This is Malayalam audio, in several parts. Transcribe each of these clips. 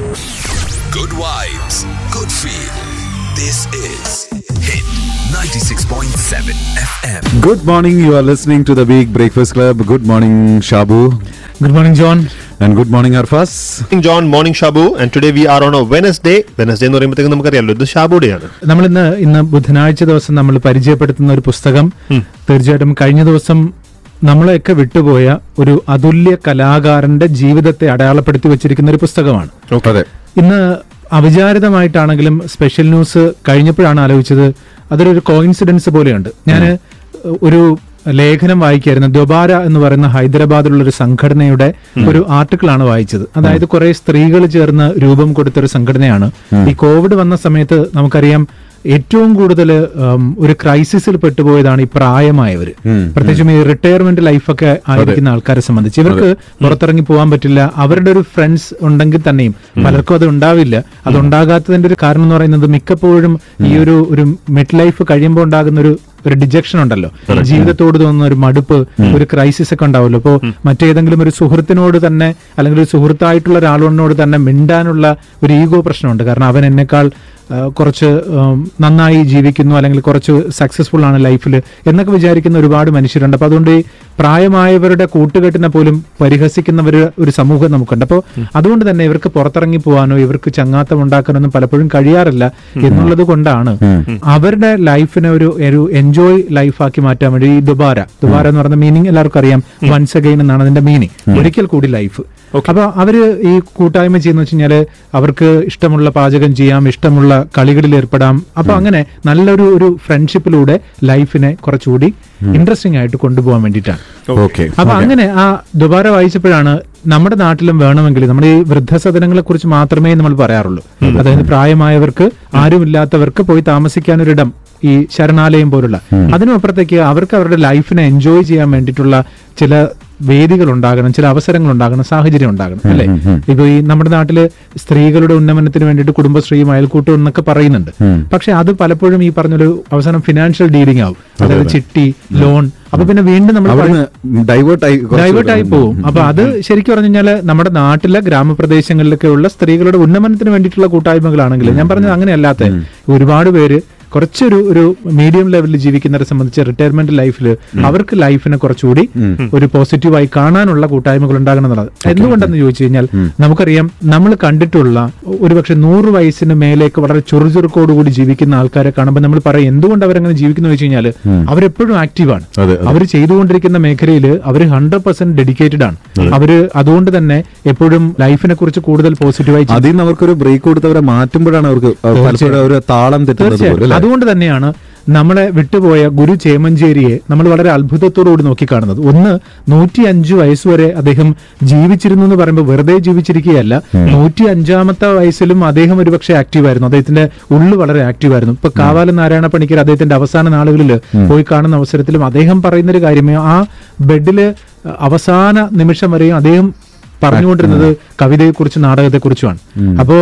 Good vibes, good feel. This is Hit 96.7 FM. Good morning. You are listening to the Big Breakfast Club. Good morning, Shabu. Good morning John And good morning, Arfas. morning, John. Morning, Shabu. And today we are on a Wednesday. Wednesday എന്ന് പറയുമ്പോഴത്തേക്കും നമുക്കറിയാലോ ഇത് ഷാബു ഡേ ആണ് നമ്മൾ ഇന്ന് ഇന്ന് ബുധനാഴ്ച ദിവസം നമ്മൾ പരിചയപ്പെടുത്തുന്ന ഒരു പുസ്തകം തീർച്ചയായിട്ടും കഴിഞ്ഞ ദിവസം നമ്മളെയൊക്കെ വിട്ടുപോയ ഒരു അതുല്യ കലാകാരന്റെ ജീവിതത്തെ അടയാളപ്പെടുത്തി വെച്ചിരിക്കുന്ന ഒരു പുസ്തകമാണ് അതെ ഇന്ന് അവിചാരിതമായിട്ടാണെങ്കിലും സ്പെഷ്യൽ ന്യൂസ് കഴിഞ്ഞപ്പോഴാണ് ആലോചിച്ചത് അതൊരു കോയിൻസിഡൻസ് പോലെയുണ്ട് ഞാൻ ഒരു ലേഖനം വായിക്കായിരുന്നു ദ്വബാര എന്ന് പറയുന്ന ഹൈദരാബാദിലുള്ള ഒരു സംഘടനയുടെ ഒരു ആർട്ടിക്കിളാണ് വായിച്ചത് അതായത് കുറെ സ്ത്രീകൾ ചേർന്ന് രൂപം കൊടുത്തൊരു സംഘടനയാണ് ഈ കോവിഡ് വന്ന സമയത്ത് നമുക്കറിയാം ഏറ്റവും കൂടുതൽ ഒരു ക്രൈസിസിൽ പെട്ടുപോയതാണ് ഈ പ്രായമായവര് പ്രത്യേകിച്ചും ഈ റിട്ടയർമെന്റ് ലൈഫൊക്കെ ആയിരിക്കുന്ന ആൾക്കാരെ സംബന്ധിച്ച് ഇവർക്ക് പുറത്തിറങ്ങി പോകാൻ പറ്റില്ല അവരുടെ ഒരു ഫ്രണ്ട്സ് ഉണ്ടെങ്കിൽ തന്നെയും പലർക്കും അത് ഉണ്ടാവില്ല അത് ഉണ്ടാകാത്തതിന്റെ ഒരു കാരണം എന്ന് പറയുന്നത് മിക്കപ്പോഴും ഈ ഒരു ഒരു മിഡ് ലൈഫ് കഴിയുമ്പോൾ ഉണ്ടാകുന്ന ഒരു ഒരു ഡിജക്ഷൻ ഉണ്ടല്ലോ ജീവിതത്തോട് തോന്നുന്ന ഒരു മടുപ്പ് ഒരു ക്രൈസിസ് ഒക്കെ ഉണ്ടാവുമല്ലോ അപ്പോൾ മറ്റേതെങ്കിലും ഒരു സുഹൃത്തിനോട് തന്നെ അല്ലെങ്കിൽ ഒരു സുഹൃത്തായിട്ടുള്ള ഒരാളോട് തന്നെ മിണ്ടാനുള്ള ഒരു ഈഗോ പ്രശ്നമുണ്ട് കാരണം അവൻ എന്നെക്കാൾ ആ, കുറച്ച് ഉം, നന്നായി ജീവിക്കുന്നു അല്ലെങ്കിൽ കുറച്ച് സക്സസ്ഫുൾ ആണ് ലൈഫിൽ എന്നൊക്കെ വിചാരിക്കുന്ന ഒരുപാട് മനുഷ്യരുണ്ട് അപ്പൊ അതുകൊണ്ട് ഈ പ്രായമായവരുടെ കൂട്ടുകെട്ടിനെ പോലും പരിഹസിക്കുന്നവർ ഒരു സമൂഹം നമുക്കുണ്ട് അപ്പോൾ അതുകൊണ്ട് തന്നെ ഇവർക്ക് പുറത്തിറങ്ങി പോകാനോ ഇവർക്ക് ചങ്ങാത്തം ഉണ്ടാക്കാനോ ഒന്നും പലപ്പോഴും കഴിയാറില്ല എന്നുള്ളത് കൊണ്ടാണ് അവരുടെ ലൈഫിനെ ഒരു ഒരു എൻജോയ് ലൈഫാക്കി മാറ്റാൻ വേണ്ടി ഈ ദുബാര ദുബാര എന്ന് പറയുന്ന മീനിങ് എല്ലാവർക്കും അറിയാം വൺസ് അഗൈൻ എന്നാണ് അതിന്റെ മീനിങ് ഒരിക്കൽ കൂടി ലൈഫ് അപ്പൊ അവര് ഈ കൂട്ടായ്മ ചെയ്യുന്ന വെച്ച് കഴിഞ്ഞാല് അവർക്ക് ഇഷ്ടമുള്ള പാചകം ചെയ്യാം ഇഷ്ടമുള്ള കളികളിൽ ഏർപ്പെടാം അപ്പൊ അങ്ങനെ നല്ലൊരു ഒരു ഫ്രണ്ട്ഷിപ്പിലൂടെ ലൈഫിനെ കുറച്ചുകൂടി ഇൻട്രസ്റ്റിംഗ് ആയിട്ട് കൊണ്ടുപോകാൻ വേണ്ടിയിട്ടാണ് ഓക്കെ അപ്പൊ അങ്ങനെ ആ ദുബാര വായിച്ചപ്പോഴാണ് നമ്മുടെ നാട്ടിലും വേണമെങ്കിൽ നമ്മുടെ ഈ വൃദ്ധസദനങ്ങളെ കുറിച്ച് മാത്രമേ നമ്മൾ പറയാറുള്ളൂ അതായത് പ്രായമായവർക്ക് ആരുമില്ലാത്തവർക്ക് പോയി താമസിക്കാനൊരിടം ഈ ശരണാലയം പോലുള്ള അതിനുമപ്പുറത്തേക്ക് അവർക്ക് അവരുടെ ലൈഫിനെ എൻജോയ് ചെയ്യാൻ വേണ്ടിയിട്ടുള്ള ചില വേദികൾ ഉണ്ടാകണം ചില അവസരങ്ങൾ ഉണ്ടാകണം സാഹചര്യം ഉണ്ടാകണം അല്ലെ ഇപ്പൊ ഈ നമ്മുടെ നാട്ടില് സ്ത്രീകളുടെ ഉന്നമനത്തിന് വേണ്ടിയിട്ട് കുടുംബശ്രീയും അയൽക്കൂട്ടം എന്നൊക്കെ പറയുന്നുണ്ട് പക്ഷെ അത് പലപ്പോഴും ഈ പറഞ്ഞൊരു അവസാനം ഫിനാൻഷ്യൽ ഡീലിംഗ് ആവും അതായത് ചിട്ടി ലോൺ അപ്പൊ പിന്നെ വീണ്ടും നമ്മൾ അവിടുന്ന് ഡൈവേർട്ട് ആയി കുറച്ച് ഡൈവേർട്ട് ആയി പോകും അപ്പൊ അത് ശരിക്കും പറഞ്ഞു കഴിഞ്ഞാല് നമ്മുടെ നാട്ടിലെ ഗ്രാമപ്രദേശങ്ങളിലൊക്കെ ഉള്ള സ്ത്രീകളുടെ ഉന്നമനത്തിന് വേണ്ടിയിട്ടുള്ള കൂട്ടായ്മകളാണെങ്കിൽ ഞാൻ പറഞ്ഞത് അങ്ങനെയല്ലാത്ത ഒരുപാട് പേര് കുറച്ചൊരു ഒരു മീഡിയം ലെവലിൽ ജീവിക്കുന്നവരെ സംബന്ധിച്ച് റിട്ടയർമെന്റ് ലൈഫിൽ അവർക്ക് ലൈഫിനെ കുറച്ചുകൂടി ഒരു പോസിറ്റീവായി കാണാനുള്ള കൂട്ടായ്മകൾ ഉണ്ടാകണം എന്നുള്ളത് എന്തുകൊണ്ടെന്ന് ചോദിച്ചു കഴിഞ്ഞാൽ നമുക്കറിയാം നമ്മൾ കണ്ടിട്ടുള്ള ഒരുപക്ഷെ നൂറ് വയസ്സിന് മേലേക്ക് വളരെ ചുറുചുറുക്കോടുകൂടി ജീവിക്കുന്ന ആൾക്കാരെ കാണുമ്പോൾ നമ്മൾ പറയും എന്തുകൊണ്ട് അവരങ്ങനെ ജീവിക്കുന്നു വെച്ച് കഴിഞ്ഞാൽ അവരെപ്പോഴും ആക്റ്റീവാണ് അതെ, അവർ ചെയ്തുകൊണ്ടിരിക്കുന്ന മേഖലയിൽ അവർ ഹൺഡ്രഡ് പെർസെന്റ് ഡെഡിക്കേറ്റഡ് ആണ് അവര് അതുകൊണ്ട് തന്നെ എപ്പോഴും ലൈഫിനെ കുറിച്ച് കൂടുതൽ പോസിറ്റീവായി അതിൽ നിന്ന് അവർക്കൊരു ബ്രേക്ക് കൊടുത്തവരെ മാറ്റുമ്പോഴാണ് അവർക്ക് പലപ്പോഴും ഒരു താളം തെറ്റുന്നത് പോലെ തീർച്ചയായിട്ടും അല്ലേ അതുകൊണ്ട് തന്നെയാണ് നമ്മളെ വിട്ടുപോയ ഗുരു ചേമഞ്ചേരിയെ നമ്മൾ വളരെ അത്ഭുതത്തോടുകൂടി നോക്കിക്കാണുന്നത് ഒന്ന് നൂറ്റി അഞ്ച് വയസ്സുവരെ അദ്ദേഹം ജീവിച്ചിരുന്നു എന്ന് പറയുമ്പോൾ വെറുതെ ജീവിച്ചിരിക്കുകയല്ല നൂറ്റി അഞ്ചാമത്തെ വയസ്സിലും അദ്ദേഹം ഒരുപക്ഷെ ആക്റ്റീവ് ആയിരുന്നു അദ്ദേഹത്തിന്റെ ഉള്ളു വളരെ ആക്റ്റീവ് ആയിരുന്നു ഇപ്പൊ കാവാലം നാരായണ പണിക്കർ അദ്ദേഹത്തിന്റെ അവസാന നാളുകളിൽ പോയി കാണുന്ന അവസരത്തിലും അദ്ദേഹം പറയുന്ന ഒരു കാര്യമേ ആ ബെഡില് അവസാന നിമിഷം വരെയും അദ്ദേഹം പറഞ്ഞുകൊണ്ടിരുന്നത് കവിതയെക്കുറിച്ച് നാടകത്തെക്കുറിച്ചുമാണ് അപ്പോ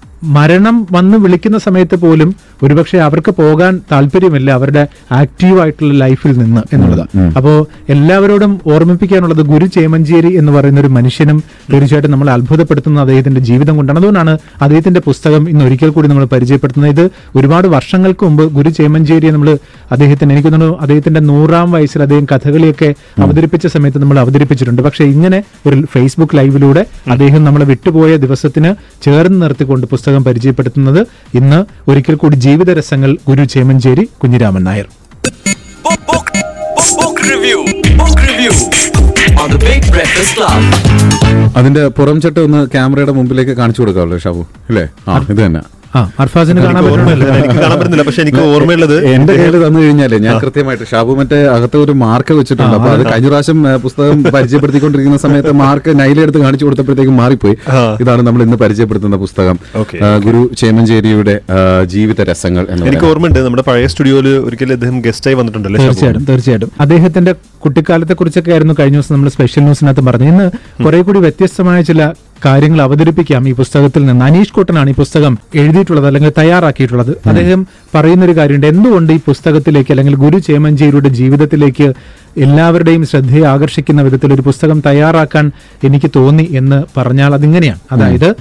മരണം വന്ന് വിളിക്കുന്ന സമയത്ത് പോലും ഒരുപക്ഷെ അവർക്ക് പോകാൻ താല്പര്യമില്ല അവരുടെ ആക്റ്റീവ് ആയിട്ടുള്ള ലൈഫിൽ നിന്ന് എന്നുള്ളതാണ് അപ്പോ എല്ലാവരോടും ഓർമ്മിപ്പിക്കാനുള്ളത് ഗുരു ചേമഞ്ചേരി എന്ന് പറയുന്ന ഒരു മനുഷ്യനും തീർച്ചയായിട്ടും നമ്മൾ അത്ഭുതപ്പെടുത്തുന്ന അദ്ദേഹത്തിന്റെ ജീവിതം കൊണ്ടാണ് അതുകൊണ്ടാണ് അദ്ദേഹത്തിന്റെ പുസ്തകം ഇന്ന് ഒരിക്കൽ കൂടി നമ്മൾ പരിചയപ്പെടുത്തുന്നത് ഇത് ഒരുപാട് വർഷങ്ങൾക്ക് മുമ്പ് ഗുരു ചേമഞ്ചേരിയെ നമ്മൾ അദ്ദേഹത്തിന് എനിക്ക് തോന്നുന്നു അദ്ദേഹത്തിന്റെ നൂറാം വയസ്സിൽ അദ്ദേഹം കഥകളിയൊക്കെ അവതരിപ്പിച്ച സമയത്ത് നമ്മൾ അവതരിപ്പിച്ചിട്ടുണ്ട് പക്ഷെ ഇങ്ങനെ ഒരു ഫേസ്ബുക്ക് ലൈവിലൂടെ അദ്ദേഹം നമ്മളെ വിട്ടുപോയ ദിവസത്തിന് ചേർന്ന് നിർത്തിക്കൊണ്ട് പുസ്തകം പരിചയപ്പെടുത്തുന്നത് ഇന്ന് ഒരിക്കൽ കൂടി ജീവിത രസങ്ങൾ ഗുരു Chemancheri Kunhiraman Nair Book, book, book, book review. Book review on the Big Breakfast Club. അതിന്റെ പുറം ചട്ട ഒന്ന് ക്യാമറയുടെ മുമ്പിലേക്ക് കാണിച്ചു കൊടുക്കാമല്ലോ ഷാബു അല്ലേ ആ ഇത് തന്നെ ആ അർഫാസിന് കാണാൻ എനിക്ക് ഓർമ്മയില്ല പറ്റുന്നില്ല എനിക്ക് കാണാൻ പറ്റുന്നില്ല പക്ഷെ എനിക്ക് ഓർമ്മയുള്ളത് എന്റെ കയ്യിൽ തന്നു കഴിഞ്ഞാല് ഞാൻ കൃത്യമായിട്ട് ഷാബു മറ്റേ അകത്ത് ഒരു മാർക്ക് വെച്ചിട്ടുണ്ട് അപ്പൊ അത് കഴിഞ്ഞ പ്രാവശ്യം ഏ, പുസ്തകം പരിചയപ്പെടുത്തിക്കൊണ്ടിരിക്കുന്ന സമയത്ത് മാർക്ക് നൈലെടുത്ത് കാണിച്ചു കൊടുത്തപ്പോഴത്തേക്കും മാറിപ്പോയി ഇതാണ് നമ്മൾ ഇന്ന് പരിചയപ്പെടുത്തുന്ന പുസ്തകം Okay. ആ, ഗുരു ചേമഞ്ചേരിയുടെ ആ, ജീവിത രസങ്ങൾ എന്ന് എനിക്ക് പറയുന്നത്. ഓർമ്മയുണ്ട് നമ്മുടെ പഴയ സ്റ്റുഡിയോയിൽ ഒരിക്കൽ അദ്ദേഹം ഗസ്റ്റായി വന്നിട്ടുണ്ടല്ലേ ഷാബു? തീർച്ചയായിട്ടും തീർച്ചയായിട്ടും അദ്ദേഹത്തിന്റെ കുട്ടിക്കാലത്തെ കുറിച്ചൊക്കെ ആയിരുന്നു കഴിഞ്ഞ ദിവസം നമ്മൾ സ്പെഷ്യൽ ന്യൂസിനകത്ത് പറഞ്ഞു ഇന്ന് കുറെ കൂടി വ്യത്യസ്തമായ ചില കാര്യങ്ങൾ അവതരിപ്പിക്കാം ഈ പുസ്തകത്തിൽ നിന്ന് അനീഷ് കോട്ടനാണ് ഈ പുസ്തകം എഴുതിയിട്ടുള്ളത് അല്ലെങ്കിൽ തയ്യാറാക്കിയിട്ടുള്ളത് അദ്ദേഹം പറയുന്ന ഒരു കാര്യമുണ്ട് എന്തുകൊണ്ട് ഈ പുസ്തകത്തിലേക്ക് അല്ലെങ്കിൽ ഗുരു ചേമഞ്ചേരിയുടെ ജീവിതത്തിലേക്ക് എല്ലാവരുടെയും ശ്രദ്ധയെ ആകർഷിക്കുന്ന വിധത്തിൽ ഒരു പുസ്തകം തയ്യാറാക്കാൻ എനിക്ക് തോന്നി എന്ന് പറഞ്ഞാൽ അതിങ്ങനെയാണ് അതായത്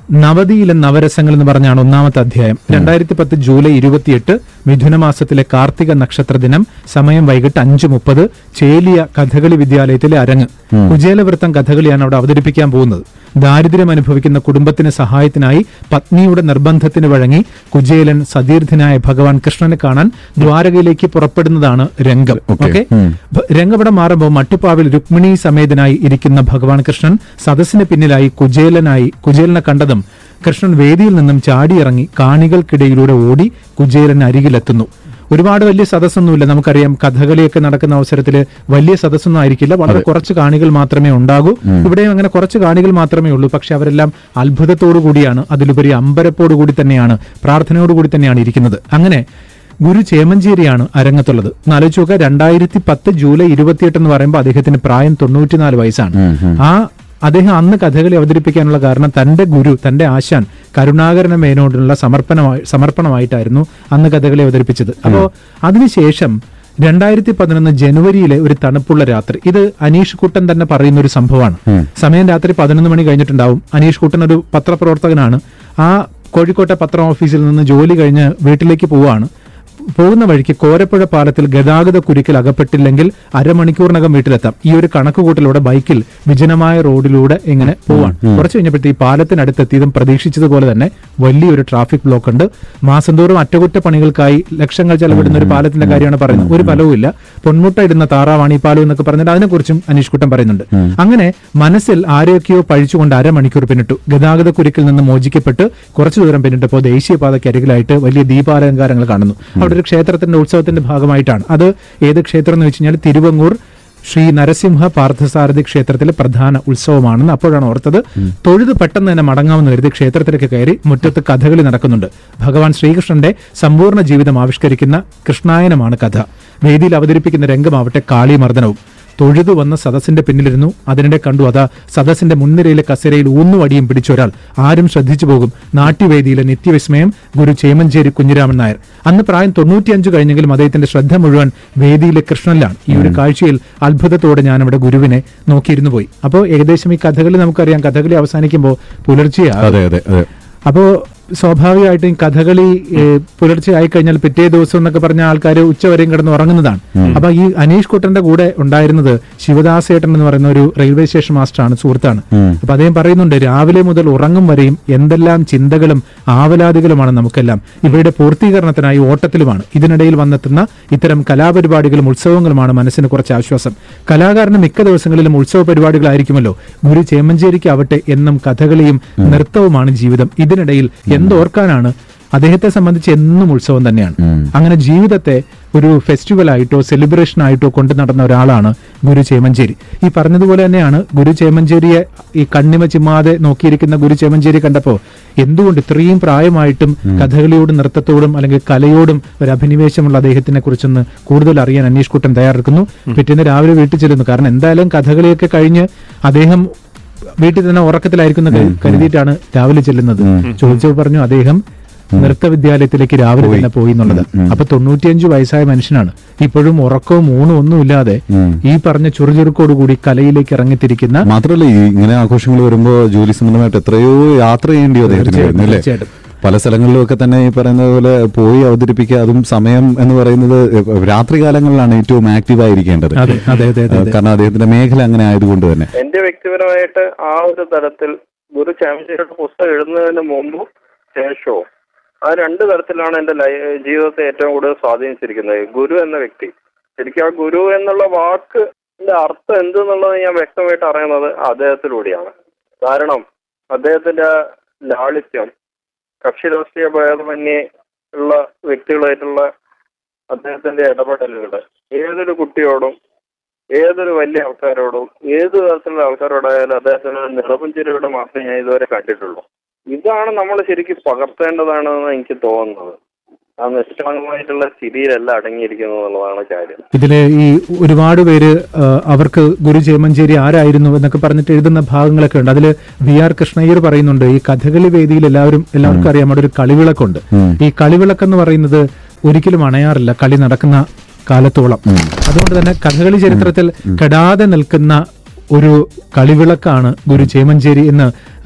നവതിയിലെ നവരസങ്ങൾ എന്ന് പറഞ്ഞാണ് ഒന്നാമത്തെ അധ്യായം രണ്ടായിരത്തി പത്ത് ജൂലൈ ഇരുപത്തിയെട്ട് മിഥുനമാസത്തിലെ കാർത്തിക നക്ഷത്ര ദിനം സമയം വൈകിട്ട് അഞ്ചു മുപ്പത് ചേലിയ കഥകളി വിദ്യാലയത്തിലെ അരങ്ങ് കുചേലവൃത്തം കഥകളിയാണ് അവിടെ അവതരിപ്പിക്കാൻ പോകുന്നത് ദാരിദ്ര്യം അനുഭവിക്കുന്ന കുടുംബത്തിന് സഹായത്തിനായി പത്നിയുടെ നിർബന്ധത്തിന് വഴങ്ങി കുചേലൻ സതീർത്ഥനായ ഭഗവാൻ കൃഷ്ണനെ കാണാൻ ദ്വാരകയിലേക്ക് പുറപ്പെടുന്നതാണ് രംഗം Okay. ഓക്കെ ഭ- രംഗപടം മാറുമ്പോൾ മട്ടുപ്പാവിൽ രുക്മിണി സമേതനായി ഇരിക്കുന്ന ഭഗവാൻ കൃഷ്ണൻ സദസ്സിന് പിന്നിലായി കുചേലനായി കുചേലനെ കണ്ടതും കൃഷ്ണൻ വേദിയിൽ നിന്നും ചാടിയിറങ്ങി കാണികൾക്കിടയിലൂടെ ഓടി കുചേലൻ അരികിലെത്തുന്നു ഒരുപാട് വലിയ സദസ്സൊന്നുമില്ല നമുക്കറിയാം കഥകളിയൊക്കെ നടക്കുന്ന അവസരത്തിൽ വലിയ സദസ്സൊന്നും ആയിരിക്കില്ല വളരെ കുറച്ച് കാണികൾ മാത്രമേ ഉണ്ടാകൂ ഇവിടെയും അങ്ങനെ കുറച്ച് കാണികൾ മാത്രമേ ഉള്ളൂ പക്ഷെ അവരെല്ലാം അത്ഭുതത്തോടു കൂടിയാണ് അതിലുപരി അമ്പരപ്പോടു കൂടി തന്നെയാണ് പ്രാർത്ഥനയോടുകൂടി തന്നെയാണ് ഇരിക്കുന്നത് അങ്ങനെ ഗുരു ചേമഞ്ചേരിയാണ് അരങ്ങത്തുള്ളത് ഒന്ന് ആലോചിച്ച് നോക്കുക രണ്ടായിരത്തി പത്ത് ജൂലൈ ഇരുപത്തിയെട്ട് എന്ന് പറയുമ്പോൾ അദ്ദേഹത്തിന് പ്രായം തൊണ്ണൂറ്റിനാല് വയസ്സാണ് ആ അദ്ദേഹം അന്ന് കഥകളി അവതരിപ്പിക്കാനുള്ള കാരണം തന്റെ ഗുരു തന്റെ ആശാൻ കരുണാകരന മേനോടിനുള്ള സമർപ്പണമായി സമർപ്പണമായിട്ടായിരുന്നു അന്ന് കഥകളി അവതരിപ്പിച്ചത് അപ്പോ അതിനുശേഷം രണ്ടായിരത്തി പതിനൊന്ന് ജനുവരിയിലെ ഒരു തണുപ്പുള്ള രാത്രി ഇത് അനീഷ് കുട്ടൻ തന്നെ പറയുന്ന ഒരു സംഭവമാണ് സമയം രാത്രി പതിനൊന്ന് മണി കഴിഞ്ഞിട്ടുണ്ടാവും അനീഷ് കുട്ടൻ ഒരു പത്രപ്രവർത്തകനാണ് ആ കോഴിക്കോട്ടെ പത്രം ഓഫീസിൽ നിന്ന് ജോലി കഴിഞ്ഞ് വീട്ടിലേക്ക് പോവാണ് പോകുന്ന വഴിക്ക് കോരപ്പുഴ പാലത്തിൽ ഗതാഗത കുരുക്കിൽ അകപ്പെട്ടില്ലെങ്കിൽ അരമണിക്കൂറിനകം വീട്ടിലെത്താം ഈ ഒരു കണക്കുകൂട്ടലോടെ ബൈക്കിൽ വിജനമായ റോഡിലൂടെ ഇങ്ങനെ പോവാണ് കുറച്ച് കഴിഞ്ഞപ്പോഴത്തെ ഈ പാലത്തിനടുത്തെത്തിയതും പ്രതീക്ഷിച്ചതുപോലെ തന്നെ വലിയൊരു ട്രാഫിക് ബ്ലോക്ക് ഉണ്ട് മാസം തോറും അറ്റകുറ്റപ്പണികൾക്കായി ലക്ഷങ്ങൾ ചെലവിടുന്ന ഒരു പാലത്തിന്റെ കാര്യമാണ് പറയുന്നത് ഒരു ഫലവുമില്ല പൊന്മുട്ട ഇടുന്ന താറാവാണ് ഈ പാലം എന്നൊക്കെ പറഞ്ഞിട്ട് അതിനെക്കുറിച്ചും അനീഷ് കുട്ടൻ പറയുന്നുണ്ട് അങ്ങനെ മനസ്സിൽ ആരെയൊക്കെയോ പഴിച്ചുകൊണ്ട് അരമണിക്കൂർ പിന്നിട്ടു ഗതാഗത കുരുക്കിൽ നിന്ന് മോചിക്കപ്പെട്ട് കുറച്ചു ദൂരം പിന്നിട്ടപ്പോൾ ദേശീയപാതയ്ക്ക് അരികിലായിട്ട് വലിയ ദീപാലങ്കാരങ്ങൾ കാണുന്നു അവിടെ ഒരു ക്ഷേത്രത്തിന്റെ ഉത്സവത്തിന്റെ ഭാഗമായിട്ടാണ് അത് ഏത് ക്ഷേത്രം എന്ന് വെച്ച് കഴിഞ്ഞാൽ തിരുവങ്ങൂർ ശ്രീ നരസിംഹ പാർത്ഥസാരഥി ക്ഷേത്രത്തിലെ പ്രധാന ഉത്സവമാണെന്ന് അപ്പോഴാണ് ഓർത്തത് തൊഴുത് പെട്ടെന്ന് തന്നെ മടങ്ങാമെന്ന് കരുതി ക്ഷേത്രത്തിലേക്ക് കയറി മുറ്റത്ത് കഥകളി നടക്കുന്നുണ്ട് ഭഗവാൻ ശ്രീകൃഷ്ണന്റെ സമ്പൂർണ്ണ ജീവിതം ആവിഷ്കരിക്കുന്ന കൃഷ്ണായനമാണ് കഥ വേദിയിൽ അവതരിപ്പിക്കുന്ന രംഗമാവട്ടെ കാളിമർദ്ദനവും തൊഴുതു വന്ന സദസ്സിന്റെ പിന്നിലിരുന്നു അതിനിടെ കണ്ടു അതാ സദസ്സിന്റെ മുൻനിരയിലെ കസേരയിൽ ഊന്നുവടിയും പിടിച്ച ഒരാൾ ആരും ശ്രദ്ധിച്ചു പോകും നാട്യവേദിയിലെ നിത്യവിസ്മയം ഗുരു ചേമഞ്ചേരി കുഞ്ഞിരാമൻ നായർ അന്ന് പ്രായം തൊണ്ണൂറ്റിയഞ്ച് കഴിഞ്ഞെങ്കിലും അദ്ദേഹത്തിന്റെ ശ്രദ്ധ മുഴുവൻ വേദിയിലെ കൃഷ്ണനിലാണ് ഈ ഒരു കാഴ്ചയിൽ അത്ഭുതത്തോടെ ഞാൻ അവിടെ ഗുരുവിനെ നോക്കിയിരുന്നു പോയി അപ്പോൾ ഏകദേശം ഈ കഥകളി നമുക്കറിയാം കഥകളി അവസാനിക്കുമ്പോൾ പുലർച്ചെയാണ് അതെ അതെ അതെ അപ്പോ സ്വാഭാവികമായിട്ടും ഈ കഥകളി ഏ, പുലർച്ചെ ആയി കഴിഞ്ഞാൽ പിറ്റേ ദിവസം എന്നൊക്കെ പറഞ്ഞ ആൾക്കാർ ഉച്ചവരെയും കിടന്ന് ഉറങ്ങുന്നതാണ് അപ്പൊ ഈ അനീഷ് കുട്ടന്റെ കൂടെ ഉണ്ടായിരുന്നത് ശിവദാസേട്ടൻ എന്ന് പറയുന്ന ഒരു റെയിൽവേ സ്റ്റേഷൻ മാസ്റ്ററാണ് സുഹൃത്താണ് അപ്പൊ അദ്ദേഹം പറയുന്നുണ്ട് രാവിലെ മുതൽ ഉറങ്ങും വരെയും എന്തെല്ലാം ചിന്തകളും ആവലാതികളുമാണ് നമുക്കെല്ലാം ഇവയുടെ പൂർത്തീകരണത്തിനായി ഓട്ടത്തിലുമാണ് ഇതിനിടയിൽ വന്നെത്തുന്ന ഇത്തരം കലാപരിപാടികളും ഉത്സവങ്ങളുമാണ് മനസ്സിന് കുറച്ച് ആശ്വാസം കലാകാരന് മിക്ക ദിവസങ്ങളിലും ഉത്സവ പരിപാടികളായിരിക്കുമല്ലോ ഗുരു ചേമഞ്ചേരിക്ക് ആവട്ടെ എന്നും കഥകളിയും നൃത്തവുമാണ് ജീവിതം ഇതിനിടയിൽ എന്തോർക്കാനാണ് അദ്ദേഹത്തെ സംബന്ധിച്ച് എന്നും ഉത്സവം തന്നെയാണ് അങ്ങനെ ജീവിതത്തെ ഒരു ഫെസ്റ്റിവൽ ആയിട്ടോ സെലിബ്രേഷൻ ആയിട്ടോ കൊണ്ടു നടന്ന ഒരാളാണ് ഗുരു ചേമഞ്ചേരി ഈ പറഞ്ഞതുപോലെ തന്നെയാണ് ഗുരു ചേമഞ്ചേരിയെ ഈ കണ്ണിമ ചിമ്മാതെ നോക്കിയിരിക്കുന്ന ഗുരു ചേമഞ്ചേരി കണ്ടപ്പോ എന്തുകൊണ്ട് ഇത്രയും പ്രായമായിട്ടും കഥകളിയോടും നൃത്തത്തോടും അല്ലെങ്കിൽ കലയോടും ഒരു അഭിനിവേശമുള്ള അദ്ദേഹത്തിനെ കുറിച്ചൊന്ന് കൂടുതൽ അറിയാൻ അന്വേഷ് കുട്ടൻ തയ്യാറെടുക്കുന്നു പിറ്റേന്ന് രാവിലെ വീട്ടിൽ ചെല്ലുന്നു കാരണം എന്തായാലും കഥകളിയൊക്കെ കഴിഞ്ഞ് അദ്ദേഹം വീട്ടിൽ തന്നെ ഉറക്കത്തിലായിരിക്കും എന്ന് കരു- കരുതിയിട്ടാണ് രാവിലെ ചെല്ലുന്നത് ചോദിച്ചപ്പോൾ പറഞ്ഞു അദ്ദേഹം നൃത്ത വിദ്യാലയത്തിലേക്ക് രാവിലെ തന്നെ പോയി എന്നുള്ളത് അപ്പൊ തൊണ്ണൂറ്റിയഞ്ച് വയസ്സായ മനുഷ്യനാണ് ഇപ്പോഴും ഉറക്കവും ഊണും ഒന്നുമില്ലാതെ ഈ പറഞ്ഞ ചുറുചുറുക്കോടുകൂടി കലയിലേക്ക് ഇറങ്ങിത്തിരിക്കുന്ന മാത്രമല്ല ഈ ഇങ്ങനെ ആഘോഷങ്ങൾ വരുമ്പോ ജോലി സംബന്ധമായിട്ട് എത്രയോ യാത്ര ചെയ്യേണ്ടി വരും അദ്ദേഹത്തിന് വരുന്നു അല്ലേ തീർച്ചയായിട്ടും. പല സ്ഥലങ്ങളിലും ഒക്കെ തന്നെ ഈ പറയുന്നത് പോലെ പോയി അവതരിപ്പിക്കുക അതും സമയം എന്ന് പറയുന്നത് രാത്രി കാലങ്ങളിലാണ് ഏറ്റവും ആക്റ്റീവ് ആയിരിക്കേണ്ടത് അതെ അതെ അതെ അതെ കാരണം അദ്ദേഹത്തിന്റെ മേഖല അങ്ങനെ ആയതുകൊണ്ട് തന്നെ എന്റെ വ്യക്തിപരമായിട്ട് ആ ഒരു തലത്തിൽ ഗുരു ചാമ്പ്യൻഷിപ്പ് പുസ്തകം എഴുതുന്നതിന് മുമ്പും ശേഷവും ആ രണ്ട് തരത്തിലാണ് എന്റെ ലൈ- ജീവിതത്തെ ഏറ്റവും കൂടുതൽ സ്വാധീനിച്ചിരിക്കുന്നത് ഗുരു എന്ന വ്യക്തി ശരിക്കും ആ ഗുരു എന്നുള്ള വാക്കിന്റെ അർത്ഥം എന്തെന്നുള്ളത് ഞാൻ വ്യക്തമായിട്ട് അറിയുന്നത് അദ്ദേഹത്തിലൂടെയാണ് കാരണം അദ്ദേഹത്തിന്റെ ലാളിത്യം കക്ഷി രാഷ്ട്രീയ ഭേദമന്യേ ഉള്ള വ്യക്തികളായിട്ടുള്ള അദ്ദേഹത്തിന്റെ ഇടപെടലുകൾ ഏതൊരു കുട്ടിയോടും ഏതൊരു വലിയ ആൾക്കാരോടും ഏത് തരത്തിലുള്ള ആൾക്കാരോടായാലും അദ്ദേഹത്തിന് നിറപുഞ്ചിരിയുടെ മാത്രമേ ഞാൻ ഇതുവരെ കണ്ടിട്ടുള്ളൂ ഇതാണ് നമ്മൾ ശരിക്കും പകർത്തേണ്ടതാണെന്ന് എനിക്ക് തോന്നുന്നത് ആ നിഷ്കളങ്കമായിട്ടുള്ള ചിരിയിലല്ല അടങ്ങിയിരിക്കുന്നത് എന്നുള്ളതാണ് കാര്യം ഇതില് ഈ ഒരുപാട് പേര് ആ, അവർക്ക് ഗുരു ചേമഞ്ചേരി ആരായിരുന്നു എന്നൊക്കെ പറഞ്ഞിട്ട് എഴുതുന്ന ഭാഗങ്ങളൊക്കെ ഉണ്ട് അതില് വി ആർ കൃഷ്ണയ്യർ പറയുന്നുണ്ട് ഈ കഥകളി വേദിയിൽ എല്ലാവരും എല്ലാവർക്കും അറിയാം അവിടെ ഒരു കളിവിളക്കുണ്ട് ഈ കളിവിളക്ക് എന്ന് പറയുന്നത് ഒരിക്കലും അണയാറില്ല കളി നടക്കുന്ന കാലത്തോളം അതുകൊണ്ട് തന്നെ കഥകളി ചരിത്രത്തിൽ കെടാതെ നിൽക്കുന്ന ഒരു കളിവിളക്കാണ് ഗുരു ചേമഞ്ചേരി എന്ന്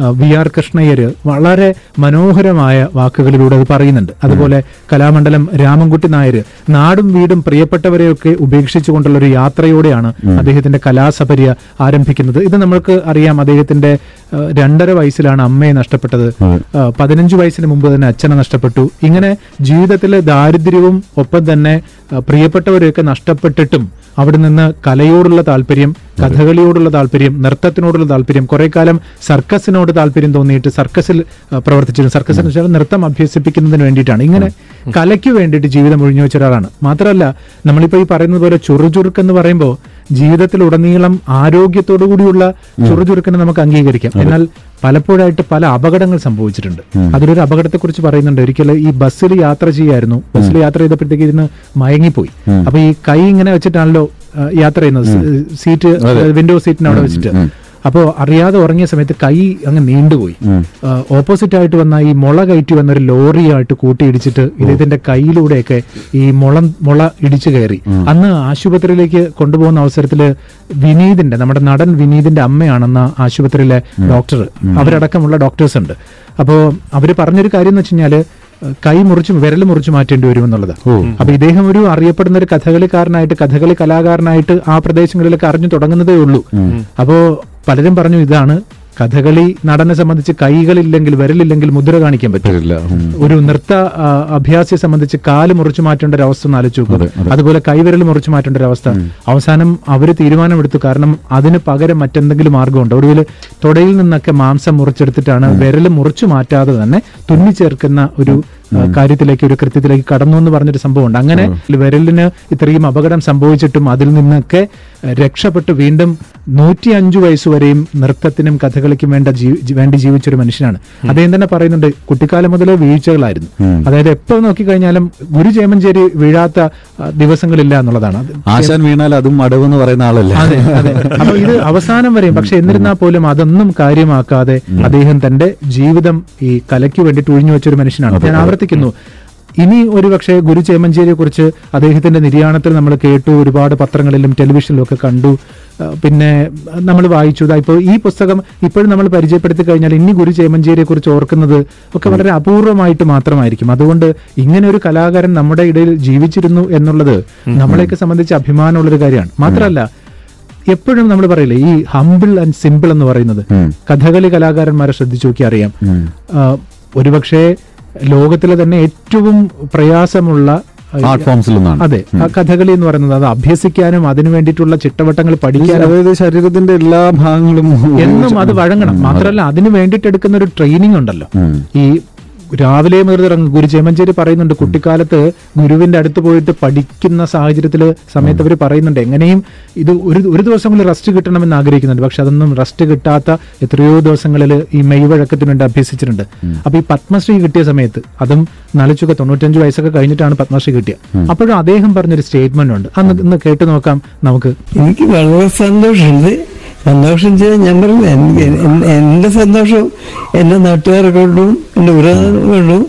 ആ, വി ആർ കൃഷ്ണയ്യര് വളരെ മനോഹരമായ വാക്കുകളിലൂടെ അത് പറയുന്നുണ്ട് അതുപോലെ കലാമണ്ഡലം രാമൻകുട്ടി നായർ നാടും വീടും പ്രിയപ്പെട്ടവരെയൊക്കെ ഉപേക്ഷിച്ചുകൊണ്ടുള്ള ഒരു യാത്രയോടെയാണ് അദ്ദേഹത്തിന്റെ കലാസപര്യ ആരംഭിക്കുന്നത് ഇത് നമ്മൾക്ക് അറിയാം അദ്ദേഹത്തിന്റെ ആ, രണ്ടര വയസ്സിലാണ് അമ്മയെ നഷ്ടപ്പെട്ടത് ആ, പതിനഞ്ച് വയസ്സിന് മുമ്പ് തന്നെ അച്ഛനെ നഷ്ടപ്പെട്ടു ഇങ്ങനെ ജീവിതത്തിലെ ദാരിദ്ര്യവും ഒപ്പം തന്നെ ആ, പ്രിയപ്പെട്ടവരെയൊക്കെ നഷ്ടപ്പെട്ടിട്ടും അവിടെ നിന്ന് കലയോടുള്ള താല്പര്യം കഥകളിയോടുള്ള താല്പര്യം നൃത്തത്തിനോടുള്ള താല്പര്യം കുറെ കാലം സർക്കസിനോട് താല്പര്യം തോന്നിയിട്ട് സർക്കസിൽ ആ, പ്രവർത്തിച്ചിരുന്നു സർക്കസ് എന്ന് വെച്ചാൽ നൃത്തം അഭ്യസിപ്പിക്കുന്നതിന് വേണ്ടിയിട്ടാണ് ഇങ്ങനെ കലയ്ക്ക് വേണ്ടിയിട്ട് ജീവിതം ഒഴിഞ്ഞു വെച്ച ഒരാളാണ് മാത്രമല്ല നമ്മളിപ്പോ ഈ പറയുന്നത് പോലെ ചുറുചുറുക്ക് എന്ന് പറയുമ്പോൾ ജീവിതത്തിലുടനീളം ആരോഗ്യത്തോടു കൂടിയുള്ള ചുറുചുറുക്കിനെ നമുക്ക് അംഗീകരിക്കാം എന്നാൽ പലപ്പോഴായിട്ട് പല അപകടങ്ങൾ സംഭവിച്ചിട്ടുണ്ട് അതിലൊരു അപകടത്തെക്കുറിച്ച് പറയുന്നുണ്ട് ഒരിക്കൽ ഈ ബസ്സിൽ യാത്ര ചെയ്യായിരുന്നു ബസ്സിൽ യാത്ര ചെയ്തപ്പോഴത്തേക്ക് ഇരുന്ന് മയങ്ങിപ്പോയി അപ്പൊ ഈ കൈ ഇങ്ങനെ വെച്ചിട്ടാണല്ലോ ആ, യാത്ര ചെയ്യുന്നത് സീ- സീറ്റ് വിൻഡോ സീറ്റിന് അവിടെ വെച്ചിട്ട് അപ്പോൾ അറിയാതെ ഉറങ്ങിയ സമയത്ത് കൈ അങ്ങ് നീണ്ടുപോയി ഓപ്പോസിറ്റ് ആയിട്ട് വന്ന ഈ മുള കയറ്റി വന്ന ഒരു ലോറിയായിട്ട് കൂട്ടിയിടിച്ചിട്ട് ഇദ്ദേഹത്തിന്റെ കയ്യിലൂടെയൊക്കെ ഈ മുളം മുള ഇടിച്ചു കയറി അന്ന് ആശുപത്രിയിലേക്ക് കൊണ്ടുപോകുന്ന അവസരത്തിൽ വിനീതിന്റെ നമ്മുടെ നടൻ വിനീതിന്റെ അമ്മയാണെന്ന ആശുപത്രിയിലെ ഡോക്ടർ അവരടക്കമുള്ള ഡോക്ടേഴ്സ് ഉണ്ട് അപ്പോൾ അവര് പറഞ്ഞൊരു കാര്യം എന്ന് വെച്ച് കഴിഞ്ഞാല് കൈ മുറിച്ച് വിരൽ മുറിച്ച് മാറ്റേണ്ടി വരുമെന്നുള്ളത് അപ്പൊ ഇദ്ദേഹം ഒരു അറിയപ്പെടുന്ന ഒരു കഥകളിക്കാരനായിട്ട് കഥകളി കലാകാരനായിട്ട് ആ പ്രദേശങ്ങളിലൊക്കെ അറിഞ്ഞു തുടങ്ങുന്നതേ ഉള്ളൂ അപ്പോ പലരും പറഞ്ഞു ഇതാണ് കഥകളി നടനെ സംബന്ധിച്ച് കൈകളില്ലെങ്കിൽ വിരലില്ലെങ്കിൽ മുദ്ര കാണിക്കാൻ പറ്റും പറ്റില്ല ഉം. ഒരു നൃത്ത ആ, അഭ്യാസിയെ സംബന്ധിച്ച് കാല് മുറിച്ചു മാറ്റേണ്ട ഒരു അവസ്ഥ ഒന്ന് ആലോചിച്ച് നോക്കൂ അതുപോലെ കൈവിരൽ മുറിച്ചു മാറ്റേണ്ട ഒരു അവസ്ഥ അവസാനം അവര് തീരുമാനമെടുത്തു കാരണം അതിന് പകരം മറ്റെന്തെങ്കിലും മാർഗമുണ്ട് ഒടുവിൽ തുടയിൽ നിന്നൊക്കെ മാംസം മുറിച്ചെടുത്തിട്ടാണ് വിരൽ മുറിച്ചു മാറ്റാതെ തന്നെ തുന്നി ചേർക്കുന്ന ഒരു ആ, കാര്യത്തിലേക്ക് ഒരു കൃത്യത്തിലേക്ക് കടന്നു എന്ന് പറഞ്ഞൊരു സംഭവമുണ്ട് അങ്ങനെ വിരലിന് ഇത്രയും അപകടം സംഭവിച്ചിട്ടും അതിൽ നിന്നൊക്കെ രക്ഷപ്പെട്ട് വീണ്ടും നൂറ്റി അഞ്ചു വയസ്സുവരെയും നൃത്തത്തിനും കഥകളിക്കും വേണ്ട ജീ- ജി- വേണ്ടി ജീവിച്ചൊരു മനുഷ്യനാണ് അദ്ദേഹം തന്നെ പറയുന്നുണ്ട് കുട്ടിക്കാലം മുതലേ വീഴ്ചകളായിരുന്നു അതായത് എപ്പോ നോക്കിക്കഴിഞ്ഞാലും ഗുരു ചേമഞ്ചേരി വീഴാത്ത ആ, ദിവസങ്ങളില്ല എന്നുള്ളതാണ് അത് ആശാൻ വീണാൽ അതും അടവെന്ന് പറയുന്ന ആളല്ലേ അതെ അതെ അപ്പൊ ഇത് അവസാനം വരെയും പക്ഷെ എന്നിരുന്നാൽ പോലും അതൊന്നും കാര്യമാക്കാതെ അദ്ദേഹം തന്റെ ജീവിതം ഈ കലയ്ക്ക് വേണ്ടിയിട്ട് ഒഴിഞ്ഞു വെച്ച ഒരു മനുഷ്യനാണ് ഞാൻ ആവർത്തിക്കുന്നു ഇനി ഒരു പക്ഷേ ഗുരു ചേമഞ്ചേരിയെ കുറിച്ച് അദ്ദേഹത്തിന്റെ നിര്യാണത്തിൽ നമ്മൾ കേട്ടു ഒരുപാട് പത്രങ്ങളിലും ടെലിവിഷനിലും ഒക്കെ കണ്ടു ആ, പിന്നെ നമ്മൾ വായിച്ചു ദാ ഇപ്പോൾ ഈ പുസ്തകം ഇപ്പോഴും നമ്മൾ പരിചയപ്പെടുത്തി കഴിഞ്ഞാൽ ഇനി ഗുരു ചേമഞ്ചേരിയെ കുറിച്ച് ഓർക്കുന്നത് ഒക്കെ വളരെ അപൂർവമായിട്ട് മാത്രമായിരിക്കും അതുകൊണ്ട് ഇങ്ങനെ ഒരു കലാകാരൻ നമ്മുടെ ഇടയിൽ ജീവിച്ചിരുന്നു എന്നുള്ളത് നമ്മളെയൊക്കെ സംബന്ധിച്ച് അഭിമാനമുള്ളൊരു കാര്യമാണ് മാത്രമല്ല എപ്പോഴും നമ്മൾ പറയില്ലേ ഈ ഹംബിൾ ആൻഡ് സിമ്പിൾ എന്ന് പറയുന്നത് കഥകളി കലാകാരന്മാരെ ശ്രദ്ധിച്ചു നോക്കി അറിയാം ആ, ഒരുപക്ഷെ ലോകത്തിലെ തന്നെ ഏറ്റവും പ്രയാസമുള്ള ആ, ആർട്ട് ഫോംസിൽ ഒന്നാണ് അതെ ആ കഥകളി എന്ന് പറയുന്നത് അത് അഭ്യസിക്കാനും അതിനു വേണ്ടിയിട്ടുള്ള ചിട്ടവട്ടങ്ങൾ പഠിക്കാനും അതായത് ശരീരത്തിന്റെ എല്ലാ ഭാഗങ്ങളും എന്നും അത് വഴങ്ങണം മാത്രമല്ല അതിന് വേണ്ടിയിട്ട് എടുക്കുന്ന ഒരു ട്രെയിനിങ് ഉണ്ടല്ലോ ഈ രാവിലെ മുതൽ ഇറങ്ങും ഗുരു ചേമഞ്ചേരി പറയുന്നുണ്ട് കുട്ടിക്കാലത്ത് ഗുരുവിന്റെ അടുത്ത് പോയിട്ട് പഠിക്കുന്ന സാഹചര്യത്തിൽ സമയത്ത് അവർ പറയുന്നുണ്ട് എങ്ങനെയും ഇത് ഒരു ഒരു ദിവസം കൊണ്ട് റെസ്റ്റ് കിട്ടണമെന്ന് ആഗ്രഹിക്കുന്നുണ്ട് പക്ഷെ അതൊന്നും റെസ്റ്റ് കിട്ടാത്ത എത്രയോ ദിവസങ്ങളിൽ ഈ മെയ്വഴക്കത്തിന് വേണ്ടി അഭ്യസിച്ചിട്ടുണ്ട് അപ്പൊ ഈ പത്മശ്രീ കിട്ടിയ സമയത്ത് അതും നലച്ചുക തൊണ്ണൂറ്റഞ്ച് വയസ്സൊക്കെ കഴിഞ്ഞിട്ടാണ് പത്മശ്രീ കിട്ടിയത് അപ്പോഴും അദ്ദേഹം പറഞ്ഞൊരു സ്റ്റേറ്റ്മെന്റ് ഉണ്ട് അന്ന് ഇന്ന് കേട്ടു നോക്കാം നമുക്ക് എനിക്ക് വളരെ സന്തോഷമുണ്ട് സന്തോഷം ചെയ്യാൻ ഞാൻ പറഞ്ഞു എനിക്ക് എൻ- എന്റെ സന്തോഷം എന്റെ നാട്ടുകാരെ കൊണ്ടും എന്റെ ഉറവിടം കൊണ്ടും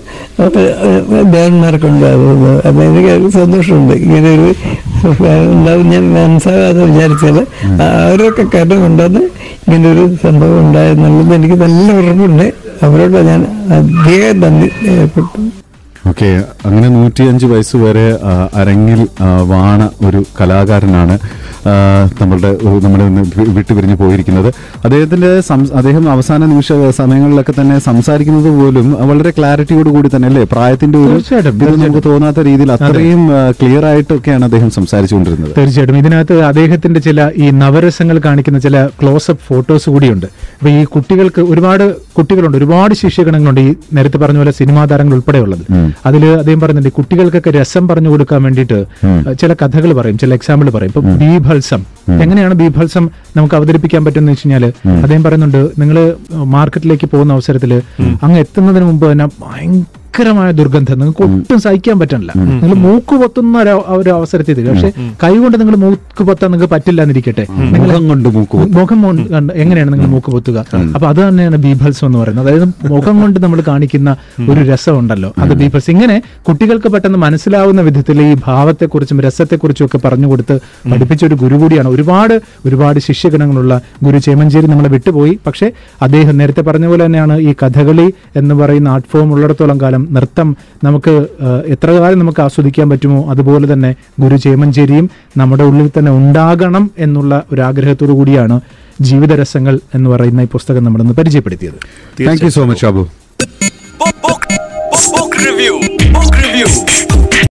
ദേവന്മാരെ കൊണ്ടും അപ്പൊ എനിക്ക് ഒരു സന്തോഷമുണ്ട് ഇങ്ങനെ ഒരു ഉണ്ടാവും ഞാൻ മനസ്സാകാതെ വിചാരിച്ചാല് അവരൊക്കെ കാരണം കൊണ്ടാണ് ഇങ്ങനെ ഒരു സംഭവം ഉണ്ടായെന്നുള്ളത് എനിക്ക് നല്ല ഉറപ്പുണ്ട് അവരോട് ഞാൻ അധികം നന്ദി രേഖപ്പെട്ടു ഓക്കെ അങ്ങനെ നൂറ്റിയഞ്ച് വയസ്സ് വരെ ആ, അരങ്ങിൽ ആ, വാണ ഒരു കലാകാരനാണ് ആ, നമ്മളുടെ ഒരു നമ്മുടെ ഇന്ന് വി- വിട്ടുപിരിഞ്ഞ് പോയിരിക്കുന്നത് അദ്ദേഹത്തിന്റെ സംസ്- അദ്ദേഹം അവസാന നിമിഷ സമയങ്ങളിലൊക്കെ തന്നെ സംസാരിക്കുന്നത് പോലും വളരെ ക്ലാരിറ്റിയോട് കൂടി തന്നെ അല്ലേ പ്രായത്തിന്റെ ഒരു തീർച്ചയായിട്ടും, ഇത് നമുക്ക് തോന്നാത്ത രീതിയിൽ അത്രയും ക്ലിയർ ആയിട്ടൊക്കെയാണ് അദ്ദേഹം സംസാരിച്ചുകൊണ്ടിരുന്നത് തീർച്ചയായിട്ടും ഇതിനകത്ത് അദ്ദേഹത്തിന്റെ ചില ഈ നവരസങ്ങൾ കാണിക്കുന്ന ചില ക്ലോസപ്പ് ഫോട്ടോസ് കൂടിയുണ്ട് അപ്പൊ ഈ കുട്ടികൾക്ക് ഒരുപാട് കുട്ടികളുണ്ട് ഒരുപാട് ശിഷ്യഗണങ്ങളുണ്ട് ഈ നേരത്തെ പറഞ്ഞ പോലെ സിനിമാ താരങ്ങൾ ഉൾപ്പെടെയുള്ളത് അതിൽ അദ്ദേഹം പറയുന്നുണ്ട് ഈ കുട്ടികൾക്കൊക്കെ രസം പറഞ്ഞു കൊടുക്കാൻ വേണ്ടിയിട്ട് ചില കഥകൾ പറയും ചില എക്സാമ്പിൾ പറയും ഇപ്പൊ ബീഭത്സം എങ്ങനെയാണ് ബീഭത്സം നമുക്ക് അവതരിപ്പിക്കാൻ പറ്റുന്ന വെച്ച് കഴിഞ്ഞാല് അദ്ദേഹം പറയുന്നുണ്ട് നിങ്ങൾ മാർക്കറ്റിലേക്ക് പോകുന്ന അവസരത്തിൽ അങ്ങ് എത്തുന്നതിന് മുമ്പ് തന്നെ ഭയങ്കര ഭയങ്കരമായ ദുർഗന്ധം നിങ്ങൾക്ക് ഒട്ടും സഹിക്കാൻ പറ്റണില്ല നിങ്ങൾ മൂക്ക് പൊത്തുന്ന ഒരു അവ- ഒരു അവസരത്തിൽ തരും പക്ഷെ കൈ കൊണ്ട് നിങ്ങൾ മൂക്ക് പൊത്താൻ നിങ്ങൾക്ക് പറ്റില്ല എന്നിരിക്കട്ടെ നിങ്ങൾ മുഖം കൊണ്ട് മൂക്ക് പൊത്തും. മുഖം കൊണ്ട് കണ്ട് എങ്ങനെയാണ് നിങ്ങൾ മൂക്ക് പൊത്തുക അപ്പൊ അത് തന്നെയാണ് ബീഭത്സം എന്ന് പറയുന്നത് അതായത് മുഖം കൊണ്ട് നമ്മൾ കാണിക്കുന്ന ഒരു രസമുണ്ടല്ലോ അത് ബീഭത്സം ഇങ്ങനെ കുട്ടികൾക്ക് പെട്ടെന്ന് മനസ്സിലാവുന്ന വിധത്തിൽ ഈ ഭാവത്തെക്കുറിച്ചും രസത്തെക്കുറിച്ചും ഒക്കെ പറഞ്ഞു കൊടുത്ത് പഠിപ്പിച്ച ഒരു ഗുരു കൂടിയാണ് ഒരുപാട് ഒരുപാട് ശിഷ്യഗണങ്ങളുള്ള ഗുരു ചേമഞ്ചേരി നമ്മളെ വിട്ടുപോയി പക്ഷേ അദ്ദേഹം നേരത്തെ പറഞ്ഞ പോലെ തന്നെയാണ് ഈ കഥകളി എന്ന് പറയുന്ന ആർട്ട് ഫോം ഉള്ളിടത്തോളം കാലം നൃത്തം നമുക്ക് ആ, എത്ര കാലം നമുക്ക് ആസ്വദിക്കാൻ പറ്റുമോ അതുപോലെ തന്നെ ഗുരു ചേമഞ്ചേരിയും നമ്മുടെ ഉള്ളിൽ തന്നെ ഉണ്ടാകണം എന്നുള്ള ഒരു ആഗ്രഹത്തോടു കൂടിയാണ് ജീവിതരസങ്ങൾ എന്ന് പറയുന്ന ഈ പുസ്തകം നമ്മളിന്ന് പരിചയപ്പെടുത്തിയത് thank you so much Shabu Book, book, book, book review. Book review.